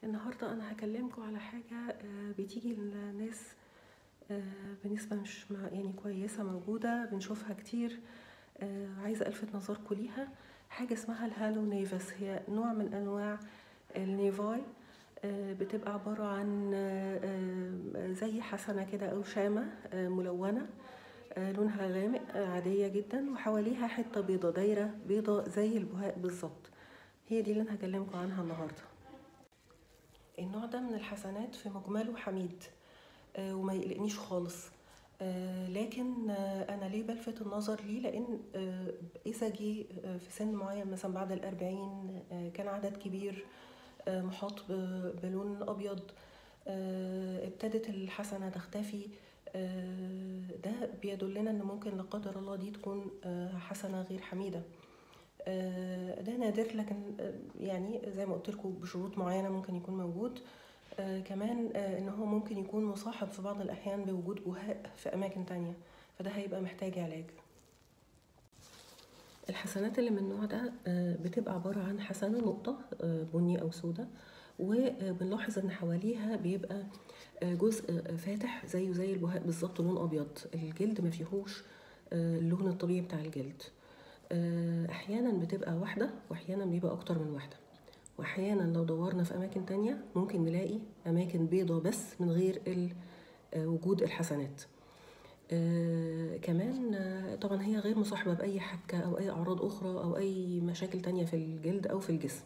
النهاردة أنا هكلمكم على حاجة آه، بتيجي للناس آه، بنسبة مش مع يعني كويسة موجودة بنشوفها كتير آه، عايزة ألفت نظركم ليها حاجة اسمها الهالو نيفس هي نوع من أنواع النيفاي آه، بتبقى عبارة عن آه، آه، زي حسنة كده أو شامة آه، ملونة آه، لونها غامق آه، عادية جدا وحواليها حتة بيضة دايرة بيضة زي البهاء بالظبط هي دي اللي أنا هكلمكم عنها النهارده النوع ده من الحسنات في مجمله حميد آه، وما يقلقنيش خالص آه، لكن آه، انا ليه بلفت النظر ليه لان آه، اذا جه آه، في سن معين مثلا بعد الأربعين آه، كان عدد كبير آه، محاط ب- بلون ابيض آه، ابتدت الحسنه تختفي آه، ده بيدلنا ان ممكن لا قدر الله دي تكون آه، حسنه غير حميده آه، ده نادر لكن آه، يعني زي ما قلت لكم بشروط معينه ممكن يكون موجود آه، كمان آه، ان هو ممكن يكون مصاحب في بعض الاحيان بوجود بهاء في اماكن تانية فده هيبقى محتاج علاج الحسنات اللي من النوع ده آه، بتبقى عبارة عن حسنة نقطة آه، بني أو سودة وبنلاحظ إن حواليها بيبقى آه، جزء آه، فاتح زيه زي البهاء بالظبط لون أبيض الجلد ما فيهوش آه، اللون الطبيعي بتاع الجلد آه، أحيانا بتبقى واحدة وأحيانا بيبقى أكتر من واحدة وأحيانا لو دورنا في أماكن تانية ممكن نلاقي أماكن بيضة بس من غير ال- آه، وجود الحسنات آه كمان آه طبعا هي غير مصاحبة بأي حكة أو أي أعراض أخرى أو أي مشاكل تانية في الجلد أو في الجسم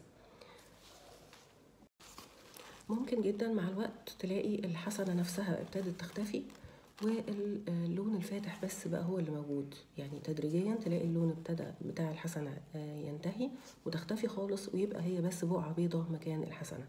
ممكن جدا مع الوقت تلاقي الحسنة نفسها ابتدت تختفي واللون الفاتح بس بقى هو اللي موجود يعني تدريجيا تلاقي اللون ابتدى بتاع الحسنة آه، ينتهي وتختفي خالص ويبقى هي بس بقعة بيضة مكان الحسنة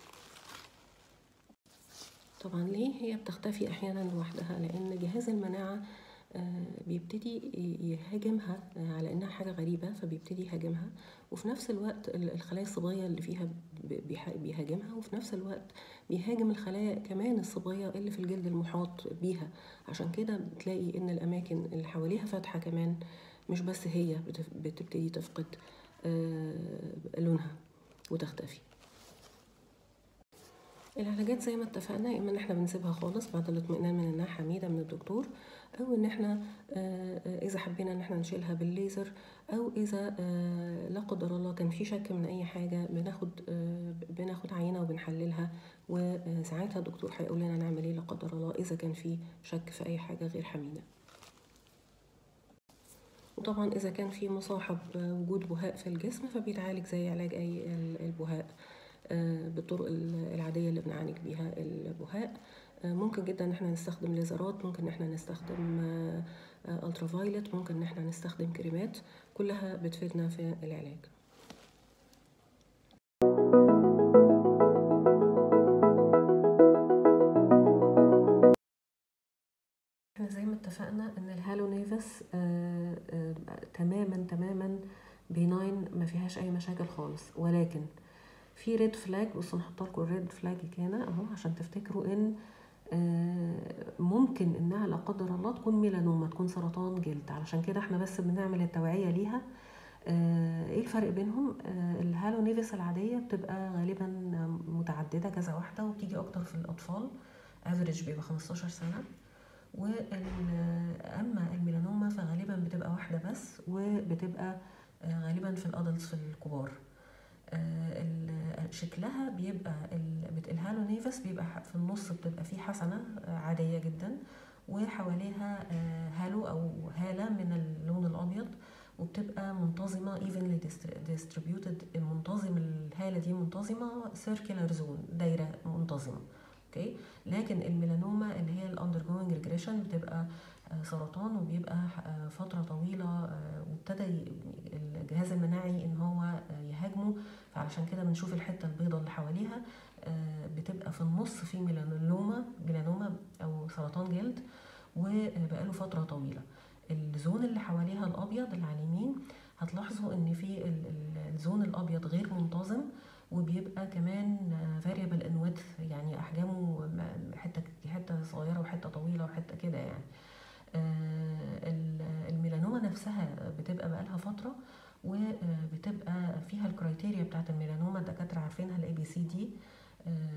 طبعا ليه هي بتختفي احيانا لوحدها لان جهاز المناعه آه، بيبتدي يهاجمها آه، على انها حاجه غريبه فبيبتدي يهاجمها وفي نفس الوقت ال- الخلايا الصبغيه اللي فيها ب- بيح- بيهاجمها وفي نفس الوقت بيهاجم الخلايا كمان الصبغيه اللي في الجلد المحاط بيها عشان كده بتلاقي ان الاماكن اللي حواليها فاتحه كمان مش بس هي بتف- بتبتدي تفقد آه، لونها وتختفي العلاجات زي ما اتفقنا يا اما ان احنا بنسيبها خالص بعد الاطمئنان من انها حميده من الدكتور او ان احنا آه، آه، اذا حبينا ان احنا نشيلها بالليزر او اذا آه، لا قدر الله كان في شك من اي حاجه بناخد آه، بناخد عينه وبنحللها وساعتها الدكتور هيقول لنا نعمل ايه لا قدر الله اذا كان في شك في اي حاجه غير حميده وطبعا اذا كان في مصاحب آه، وجود بهاء في الجسم فبيتعالج زي علاج اي ال- البهاء آه، بالطرق ال- العاديه اللي بنعالج بيها البهاء آه، ممكن جدا ان احنا نستخدم ليزرات ممكن ان احنا نستخدم الترا فايلت ممكن ان احنا نستخدم كريمات كلها بتفيدنا في العلاج احنا زي ما اتفقنا ان الهالو نيفس آه آه تماما تماما بيناين ما فيهاش اي مشاكل خالص ولكن في ريد فلاج بصوا نحط لكم الريد فلاج هنا اهو عشان تفتكروا ان آه ممكن انها لا قدر الله تكون ميلانوما تكون سرطان جلد علشان كده احنا بس بنعمل التوعية ليها آه ايه الفرق بينهم آه الهالو نيفس العادية بتبقى غالبا متعددة كذا واحدة وبتيجي اكتر في الاطفال افريج بيبقى 15 سنة واما الميلانوما فغالبا بتبقى واحده بس وبتبقى آه، غالبا في الادلتس في الكبار آه، ال- شكلها بيبقى ال- بت- الهالو نيفس بيبقى ح- في النص بتبقى فيه حسنه آه، عاديه جدا وحواليها آه، هالو او هاله من اللون الابيض وبتبقى منتظمه evenly distri- distributed منتظم الهاله دي منتظمه circular zone دايره منتظمه اوكي لكن الميلانوما اللي هي الاندر جوينج ريجريشن بتبقى آه، سرطان وبيبقى آه، فتره طويله آه، وابتدى ي- الجهاز المناعي ان هو آه، يهاجمه فعلشان كده بنشوف الحته البيضاء اللي حواليها آه، بتبقى في النص في ميلانوما ميلانوما او سرطان جلد وبقاله فتره طويله الزون اللي حواليها الابيض اللي على اليمين هتلاحظوا ان في ال- ال- الزون الابيض غير منتظم وبيبقى كمان فاريبل ان ويدث يعني احجامه م- حته حته صغيره وحته طويله وحته كده يعني آه، ال- الميلانوما نفسها بتبقى بقالها فتره وبتبقى فيها الكرايتيريا بتاعت الميلانوما الدكاتره عارفينها الاي بي سي دي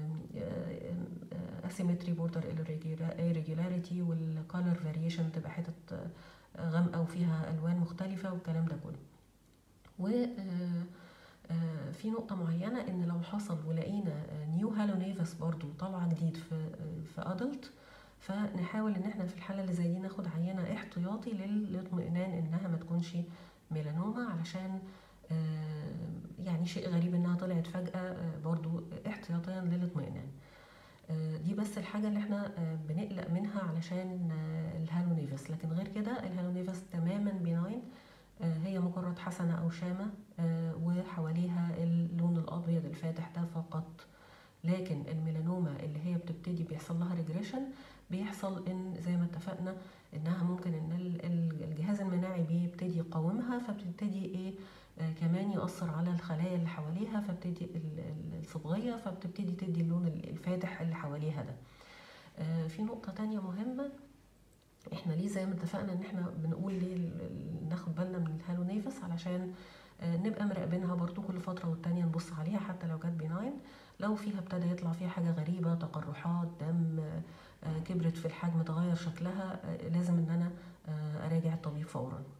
asymmetry border irregularity والcolor variation تبقى حتت غامقة وفيها ألوان مختلفة والكلام ده كله و في نقطة معينة إن لو حصل ولقينا نيو هالونيفس برضو طالعة جديد في في أدلت فنحاول إن احنا في الحالة اللي زي دي ناخد عينة احتياطي للاطمئنان إنها ما تكونش ميلانوما علشان يعني شيء غريب إنها طلعت فجأة برضو احتياطيا للاطمئنان دي بس الحاجة اللي احنا بنقلق منها علشان الهالونيفس لكن غير كده الهالونيفس تماما بيناين هي مجرد حسنة أو شامة وحواليها اللون الأبيض الفاتح ده فقط لكن الميلانوما اللي هي بتبتدي بيحصل لها ريجريشن بيحصل ان زي ما اتفقنا انها ممكن ان الجهاز المناعي بيبتدي يقاومها فبتبتدي ايه آه كمان يأثر على الخلايا اللي حواليها فبتدي الصبغية فبتبتدي تدي اللون الفاتح اللي حواليها ده آه في نقطة تانية مهمة احنا ليه زي ما اتفقنا ان احنا بنقول ليه ناخد بالنا من الهالونيفس علشان آه نبقى مراقبينها برضو كل فترة والتانية نبص عليها حتى لو جت بناين لو فيها ابتدى يطلع فيها حاجة غريبة تقرحات دم كبرت في الحجم تغير شكلها لازم ان انا اراجع الطبيب فورا